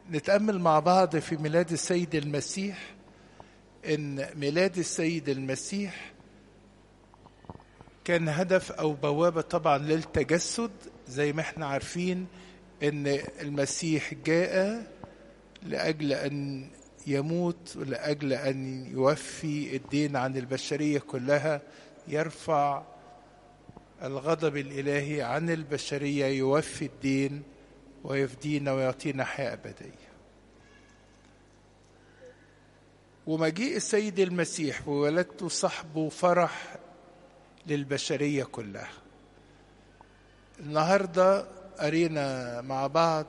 نتأمل مع بعض في ميلاد السيد المسيح إن ميلاد السيد المسيح كان هدف أو بوابة طبعا للتجسد زي ما احنا عارفين إن المسيح جاء لأجل أن يموت ولأجل أن يوفي الدين عن البشرية كلها يرفع الغضب الإلهي عن البشرية يوفي الدين ويفدينا ويعطينا حياة أبدية ومجيء السيد المسيح وولدته صحبه فرح للبشرية كلها النهاردة قرينا مع بعض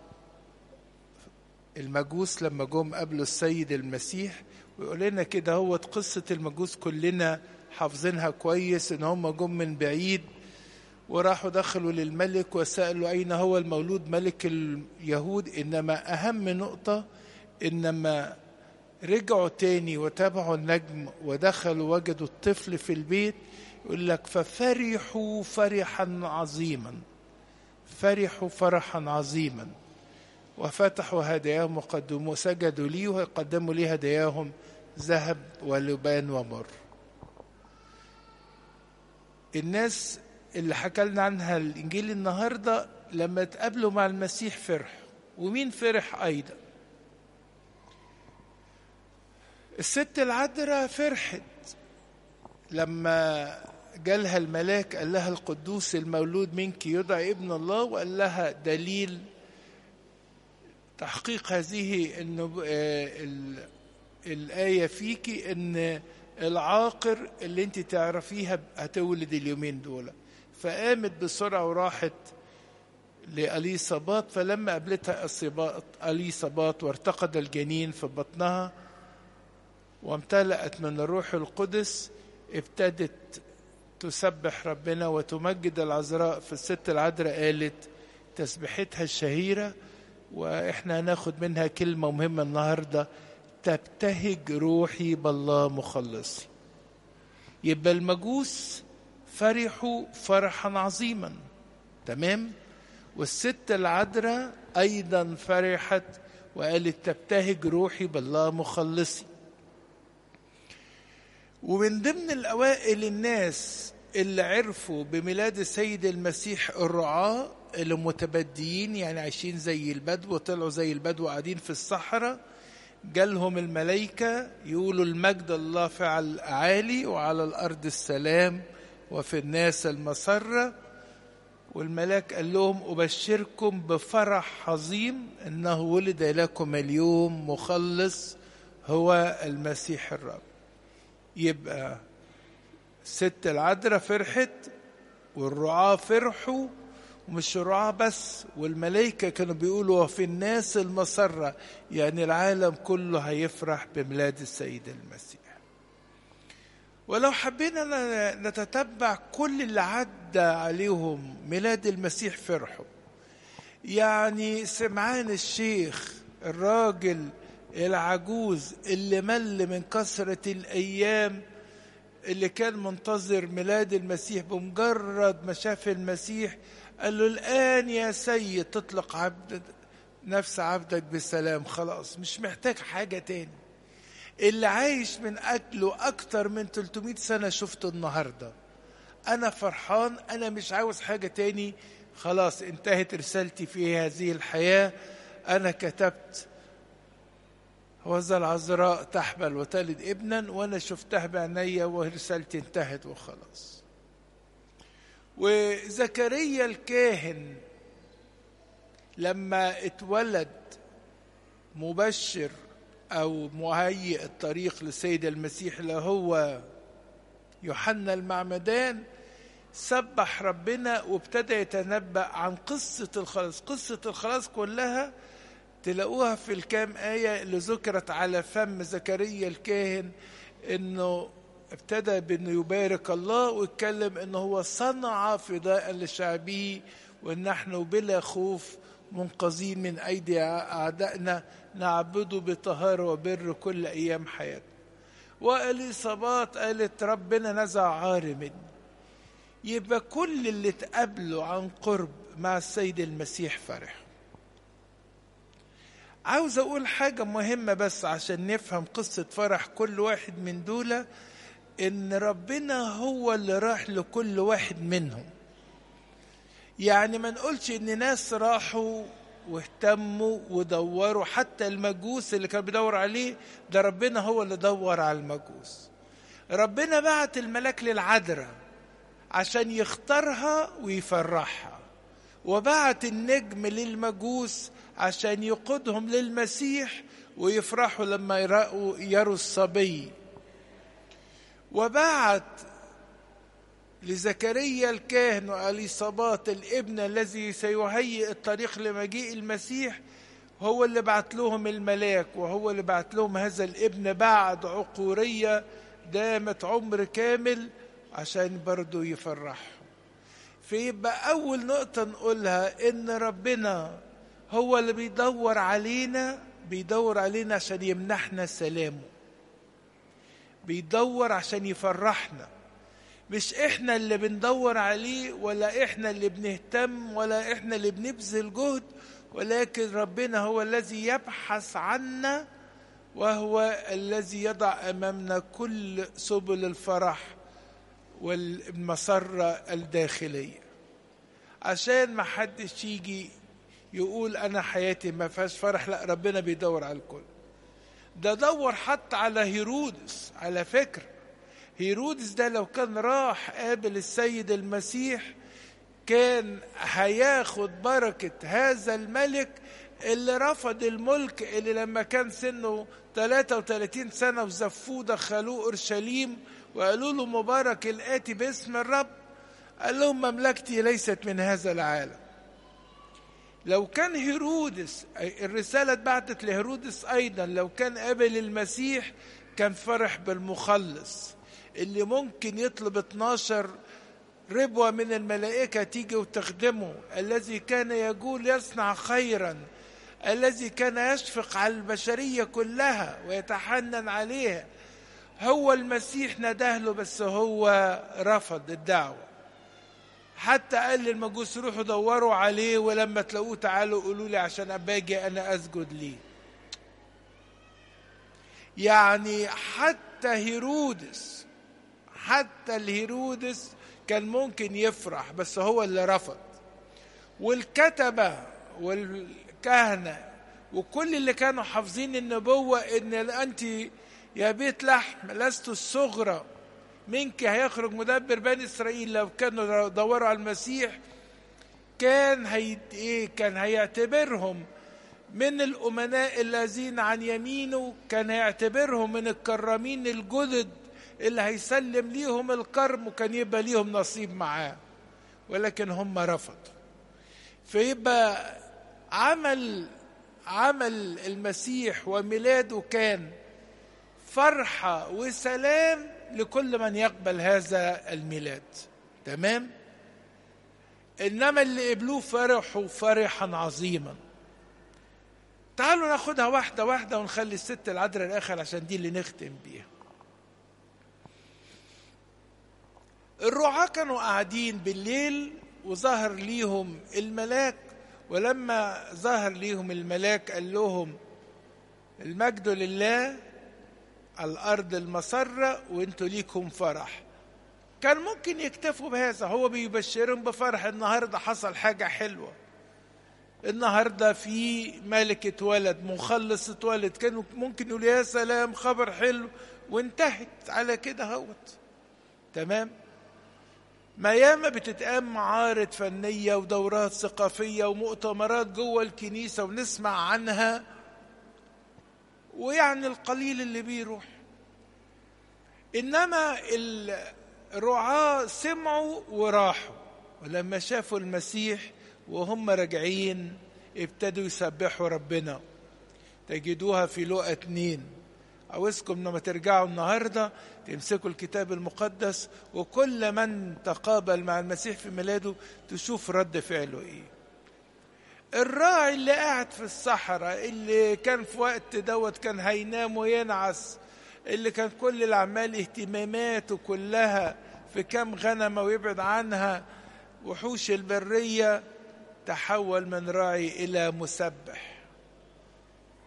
المجوس لما جم قبلوا السيد المسيح ويقول لنا كده هو قصة المجوس كلنا حافظينها كويس ان هم جم من بعيد وراحوا دخلوا للملك وسألوا أين هو المولود ملك اليهود إنما أهم نقطة إنما رجعوا تاني وتابعوا النجم ودخلوا وجدوا الطفل في البيت يقول لك ففرحوا فرحا عظيما فرحوا فرحا عظيما وفتحوا هداياهم وقدموا سجدوا لي وقدموا لي هداياهم ذهب ولبان ومر الناس اللي حكى لنا عنها الانجيل النهارده لما اتقابلوا مع المسيح فرحوا ومين فرح ايضا الست العذراء فرحت لما جالها الملاك قال لها القدوس المولود منك يدعى ابن الله وقال لها دليل تحقيق هذه انه الآية فيكي ان العاقر اللي انت تعرفيها هتولد اليومين دول فقامت بسرعة وراحت لأليصابات فلما قابلتها أليصابات وارتقد الجنين في بطنها وامتلأت من الروح القدس ابتدت تسبح ربنا وتمجد العذراء في الست العذراء قالت تسبيحتها الشهيرة واحنا هناخد منها كلمة مهمة النهاردة تبتهج روحي بالله مخلصي يبقى المجوس فرحوا فرحا عظيما تمام والست العذراء ايضا فرحت وقالت تبتهج روحي بالله مخلصي ومن ضمن الاوائل الناس اللي عرفوا بميلاد السيد المسيح الرعاة اللي متبديين يعني عايشين زي البدو طلعوا زي البدو قاعدين في الصحراء جالهم الملائكة يقولوا المجد الله فعل عالي وعلى الأرض السلام وفي الناس المسرة والملاك قال لهم أبشركم بفرح عظيم أنه ولد لكم اليوم مخلص هو المسيح الرب يبقى ست العذراء فرحت والرعاة فرحوا ومش الرعاة بس والملائكة كانوا بيقولوا وفي الناس المسرة يعني العالم كله هيفرح بميلاد السيد المسيح ولو حبينا نتتبع كل اللي عدى عليهم ميلاد المسيح فرحوا يعني سمعان الشيخ الراجل العجوز اللي مل من كثرة الأيام اللي كان منتظر ميلاد المسيح بمجرد ما شاف المسيح قال له الآن يا سيد تطلق عبد نفس عبدك بالسلام خلاص مش محتاج حاجة تاني اللي عايش من أكله أكتر من 300 سنة شفته النهاردة أنا فرحان أنا مش عاوز حاجة تاني خلاص انتهت رسالتي في هذه الحياة أنا كتبت وذا العذراء تحبل وتلد ابنا وانا شفتها بعينيا ورسالتي انتهت وخلاص وزكريا الكاهن لما اتولد مبشر او مهيئ الطريق للسيد المسيح اللي هو يوحنا المعمدان سبح ربنا وابتدى يتنبأ عن قصة الخلاص قصة الخلاص كلها تلاقوها في الكام آية اللي ذكرت على فم زكريا الكاهن انه ابتدى بانه يبارك الله ويتكلم انه هو صنع فداء لشعبه وان نحن بلا خوف منقذين من ايدي اعدائنا نعبده بطهاره وبر كل ايام حياتنا واليصابات قالت ربنا نزع عاري مني يبقى كل اللي اتقابلوا عن قرب مع السيد المسيح فرح عاوز اقول حاجة مهمة بس عشان نفهم قصة فرح كل واحد من دول ان ربنا هو اللي راح لكل واحد منهم يعني ما نقولش ان ناس راحوا واهتموا ودوروا حتى المجوس اللي كان بيدور عليه ده ربنا هو اللي دور على المجوس ربنا بعت الملاك للعذراء عشان يختارها ويفرحها وبعت النجم للمجوس عشان يقودهم للمسيح ويفرحوا لما يرأوا يروا الصبي وبعت لزكريا الكاهن وأليصابات الابن الذي سيهيئ الطريق لمجيء المسيح هو اللي بعت لهم الملاك وهو اللي بعت لهم هذا الابن بعد عقورية دامت عمر كامل عشان برضو يفرحهم فيبقى أول نقطة نقولها إن ربنا هو اللي بيدور علينا بيدور علينا عشان يمنحنا سلامه بيدور عشان يفرحنا مش احنا اللي بندور عليه ولا احنا اللي بنهتم ولا احنا اللي بنبذل جهد ولكن ربنا هو الذي يبحث عنا وهو الذي يضع امامنا كل سبل الفرح والمسرة الداخلية عشان ما حدش يجي يقول انا حياتي ما فيهاش فرح لا ربنا بيدور على الكل ده دور حتى على هيرودس على فكره هيرودس ده لو كان راح قابل السيد المسيح كان هياخد بركة هذا الملك اللي رفض الملك اللي لما كان سنه 33 سنة وزفوه دخلوه أورشليم وقالوا له مبارك الآتي باسم الرب قال لهم مملكتي ليست من هذا العالم لو كان هيرودس الرسالة اتبعتت لهيرودس أيضا لو كان قابل المسيح كان فرح بالمخلص اللي ممكن يطلب 12 ربوة من الملائكة تيجي وتخدمه الذي كان يقول يصنع خيرا الذي كان يشفق على البشرية كلها ويتحنن عليها هو المسيح نداه له بس هو رفض الدعوة حتى قال للمجوس روحوا دوروا عليه ولما تلاقوه تعالوا قولوا لي عشان أباجي أنا أسجد ليه يعني حتى هيرودس حتى الهيرودس كان ممكن يفرح بس هو اللي رفض والكتبة والكهنة وكل اللي كانوا حافظين النبوة ان انت يا بيت لحم لست الصغرى منك هيخرج مدبر بني اسرائيل لو كانوا دوروا على المسيح كان هي ايه كان هيعتبرهم من الامناء الذين عن يمينه كان هيعتبرهم من الكرامين الجدد اللي هيسلم ليهم الكرم وكان يبقى ليهم نصيب معاه ولكن هم رفضوا فيبقى عمل عمل المسيح وميلاده كان فرحة وسلام لكل من يقبل هذا الميلاد تمام إنما اللي قبلوه فرحوا فرحا عظيما تعالوا ناخدها واحدة واحدة ونخلي الست العذراء الآخر عشان دي اللي نختم بيها الرعاة كانوا قاعدين بالليل وظهر ليهم الملاك ولما ظهر ليهم الملاك قال لهم المجد لله الأرض المسرة وانتوا ليكم فرح كان ممكن يكتفوا بهذا هو بيبشرهم بفرح النهاردة حصل حاجة حلوة النهاردة في ملك اتولد مخلص اتولد كانوا ممكن يقولوا يا سلام خبر حلو وانتهت على كده هوت تمام ما ياما بتتقام معارض فنية ودورات ثقافية ومؤتمرات جوه الكنيسة ونسمع عنها ويعني القليل اللي بيروح إنما الرعاة سمعوا وراحوا ولما شافوا المسيح وهم راجعين ابتدوا يسبحوا ربنا تجدوها في لقى اتنين عاوزكم لما ترجعوا النهارده تمسكوا الكتاب المقدس وكل من تقابل مع المسيح في ميلاده تشوف رد فعله ايه الراعي اللي قاعد في الصحراء اللي كان في وقت دوت كان هينام وينعس اللي كان كل الأعمال اهتماماته كلها في كام غنمة ويبعد عنها وحوش البرية تحول من راعي إلى مسبح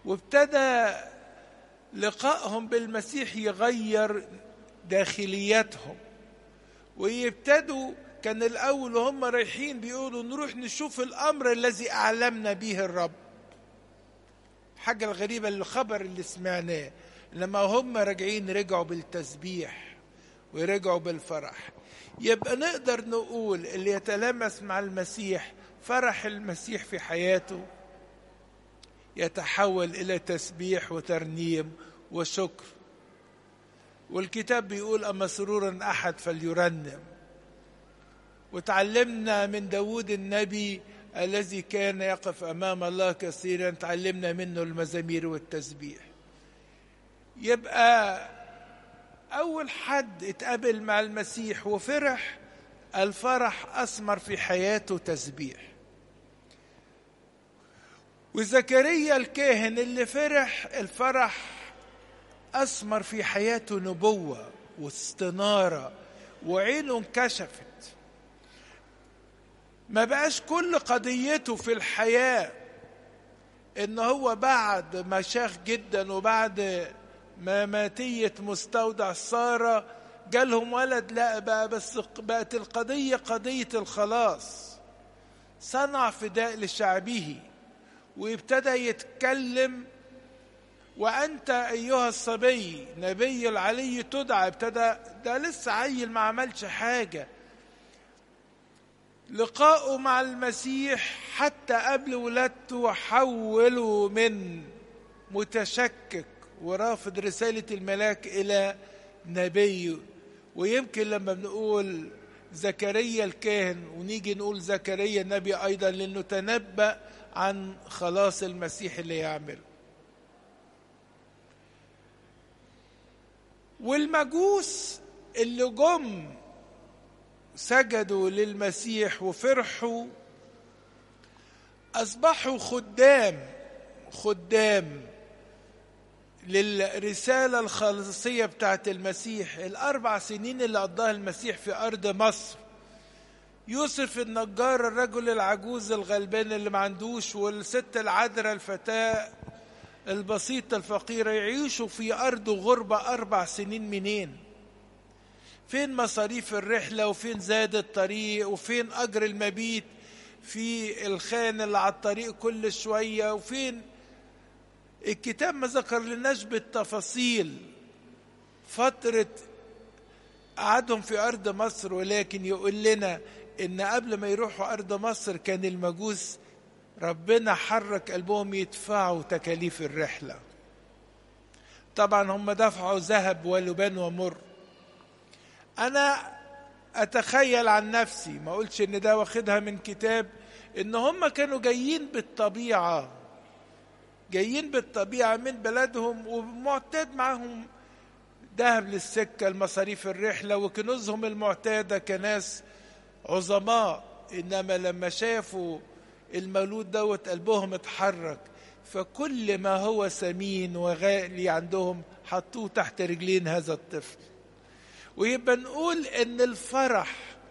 وابتدى لقائهم بالمسيح يغير داخلياتهم ويبتدوا كان الأول وهم رايحين بيقولوا نروح نشوف الأمر الذي أعلمنا به الرب حاجة الغريبة الخبر اللي سمعناه لما هم راجعين رجعوا بالتسبيح ورجعوا بالفرح يبقى نقدر نقول اللي يتلامس مع المسيح فرح المسيح في حياته يتحول الى تسبيح وترنيم وشكر والكتاب بيقول اما سرورا احد فليرنم وتعلمنا من داود النبي الذي كان يقف امام الله كثيرا تعلمنا منه المزامير والتسبيح يبقى اول حد اتقابل مع المسيح وفرح الفرح اثمر في حياته تسبيح وزكريا الكاهن اللي فرح الفرح اثمر في حياته نبوه واستناره وعينه انكشفت ما بقاش كل قضيته في الحياه ان هو بعد ما شاخ جدا وبعد ما ماتية مستودع سارة جالهم ولد لا بقى بس بقت القضية قضية الخلاص صنع فداء لشعبه وابتدى يتكلم وأنت أيها الصبي نبي العلي تدعى ابتدى ده لسه عيل ما عملش حاجة لقاؤه مع المسيح حتى قبل ولادته حوله من متشكك ورافض رسالة الملاك إلى نبي ويمكن لما بنقول زكريا الكاهن ونيجي نقول زكريا النبي أيضا لأنه تنبأ عن خلاص المسيح اللي يعمله والمجوس اللي جم سجدوا للمسيح وفرحوا أصبحوا خدام خدام للرسالة الخلاصية بتاعت المسيح الأربع سنين اللي قضاها المسيح في أرض مصر يوسف النجار الرجل العجوز الغلبان اللي ما عندوش والست العذراء الفتاة البسيطة الفقيرة يعيشوا في أرض غربة أربع سنين منين فين مصاريف الرحلة وفين زاد الطريق وفين أجر المبيت في الخان اللي على الطريق كل شوية وفين الكتاب ما ذكر لناش بالتفاصيل فترة قعدهم في أرض مصر ولكن يقول لنا إن قبل ما يروحوا أرض مصر كان المجوس ربنا حرك قلبهم يدفعوا تكاليف الرحلة طبعا هم دفعوا ذهب ولبان ومر أنا أتخيل عن نفسي ما أقولش إن ده واخدها من كتاب إن هم كانوا جايين بالطبيعة جايين بالطبيعة من بلدهم ومعتاد معهم ذهب للسكة المصاريف الرحلة وكنوزهم المعتادة كناس عظماء إنما لما شافوا المولود دوت قلبهم اتحرك فكل ما هو ثمين وغالي عندهم حطوه تحت رجلين هذا الطفل ويبقى نقول ان الفرح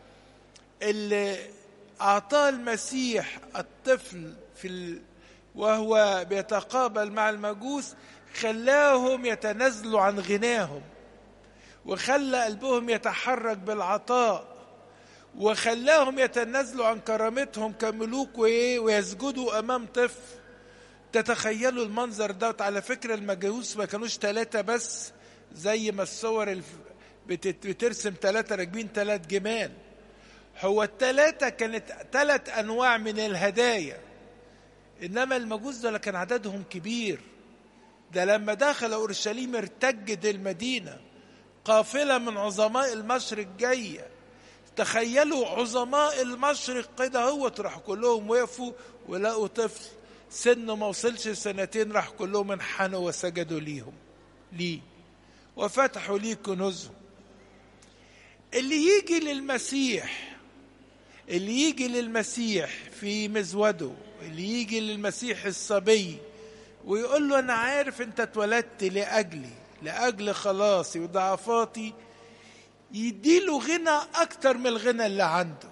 اللي اعطاه المسيح الطفل في ال... وهو بيتقابل مع المجوس خلاهم يتنازلوا عن غناهم وخلى قلبهم يتحرك بالعطاء وخلاهم يتنازلوا عن كرامتهم كملوك وايه ويسجدوا امام طفل تتخيلوا المنظر دوت على فكره المجوس ما كانوش ثلاثه بس زي ما الصور الف... بترسم ثلاثه راكبين ثلاث جمال هو الثلاثه كانت ثلاث انواع من الهدايا انما المجوس دول كان عددهم كبير ده لما دخل اورشليم ارتجت المدينه قافله من عظماء المشرق جايه تخيلوا عظماء المشرق كده هو راح كلهم وقفوا ولقوا طفل سنه ما وصلش سنتين راح كلهم انحنوا وسجدوا ليهم ليه وفتحوا ليه كنوزهم اللي يجي للمسيح اللي يجي للمسيح في مزوده اللي يجي للمسيح الصبي ويقول له انا عارف انت اتولدت لاجلي لاجل خلاصي وضعفاتي يديله غنى اكتر من الغنى اللي عنده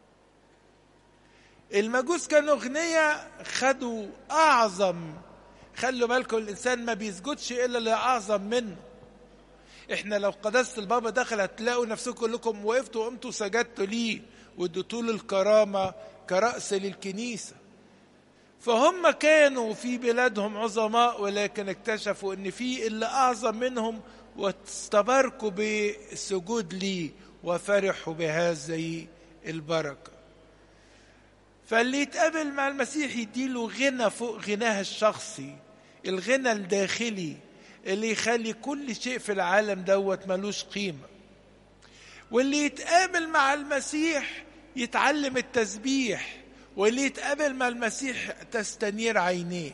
المجوس كانوا اغنياء خدوا اعظم خلوا بالكم الانسان ما بيسجدش الا لاعظم منه احنا لو قداسه البابا دخل هتلاقوا نفسكم كلكم وقفتوا وقمتوا سجدتوا ليه واديتوا له الكرامه كراس للكنيسه فهم كانوا في بلادهم عظماء ولكن اكتشفوا ان في اللي اعظم منهم واستباركوا بالسجود ليه وفرحوا بهذه البركه فاللي يتقابل مع المسيح يديله غنى فوق غناه الشخصي الغنى الداخلي اللي يخلي كل شيء في العالم دوت ملوش قيمة واللي يتقابل مع المسيح يتعلم التسبيح واللي يتقابل مع المسيح تستنير عينيه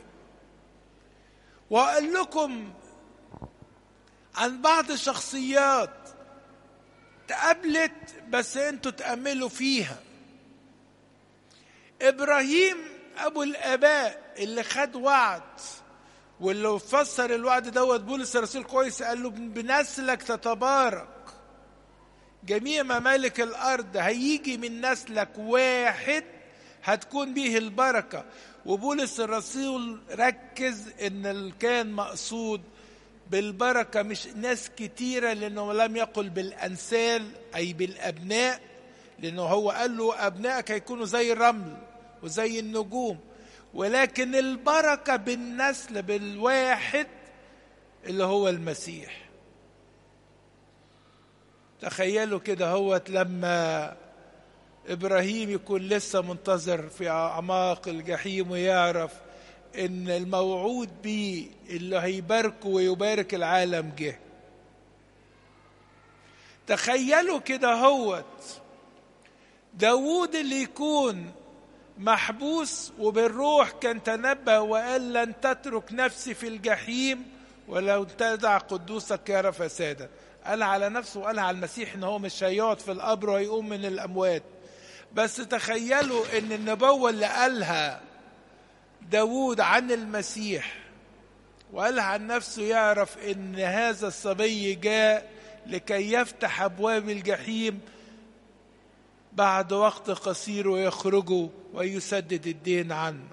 وأقول لكم عن بعض الشخصيات تقابلت بس انتوا تأملوا فيها ابراهيم ابو الاباء اللي خد وعد واللي فسر الوعد دوت بولس الرسول كويس قال له بنسلك تتبارك جميع ممالك الارض هيجي من نسلك واحد هتكون به البركه وبولس الرسول ركز ان كان مقصود بالبركه مش ناس كتيره لانه لم يقل بالانسال اي بالابناء لانه هو قال له ابنائك هيكونوا زي الرمل وزي النجوم ولكن البركه بالنسل بالواحد اللي هو المسيح تخيلوا كده هوت لما ابراهيم يكون لسه منتظر في اعماق الجحيم ويعرف ان الموعود بيه اللي هيباركه ويبارك العالم جه تخيلوا كده هوت داوود اللي يكون محبوس وبالروح كان تنبه وقال لن تترك نفسي في الجحيم ولو تدع قدوسك يرى فسادا قال على نفسه وقال على المسيح ان هو مش هيقعد في القبر وهيقوم من الاموات بس تخيلوا ان النبوة اللي قالها داوود عن المسيح وقالها عن نفسه يعرف ان هذا الصبي جاء لكي يفتح ابواب الجحيم بعد وقت قصير ويخرجوا ويسدد الدين عنه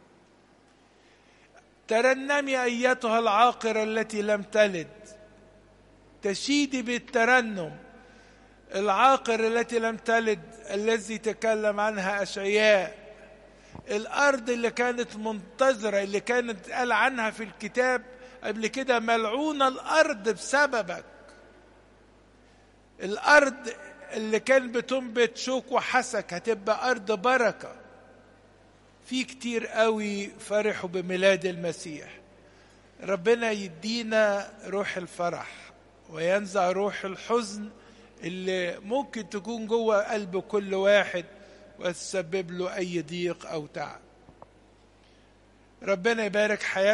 ترنمي ايتها العاقره التي لم تلد تشيدي بالترنم العاقر التي لم تلد الذي تكلم عنها اشعياء الارض اللي كانت منتظره اللي كانت قال عنها في الكتاب قبل كده ملعونه الارض بسببك الارض اللي كان بتنبت شوك وحسك هتبقى ارض بركه في كتير قوي فرحوا بميلاد المسيح ربنا يدينا روح الفرح وينزع روح الحزن اللي ممكن تكون جوه قلب كل واحد وتسبب له اي ضيق او تعب ربنا يبارك حياتنا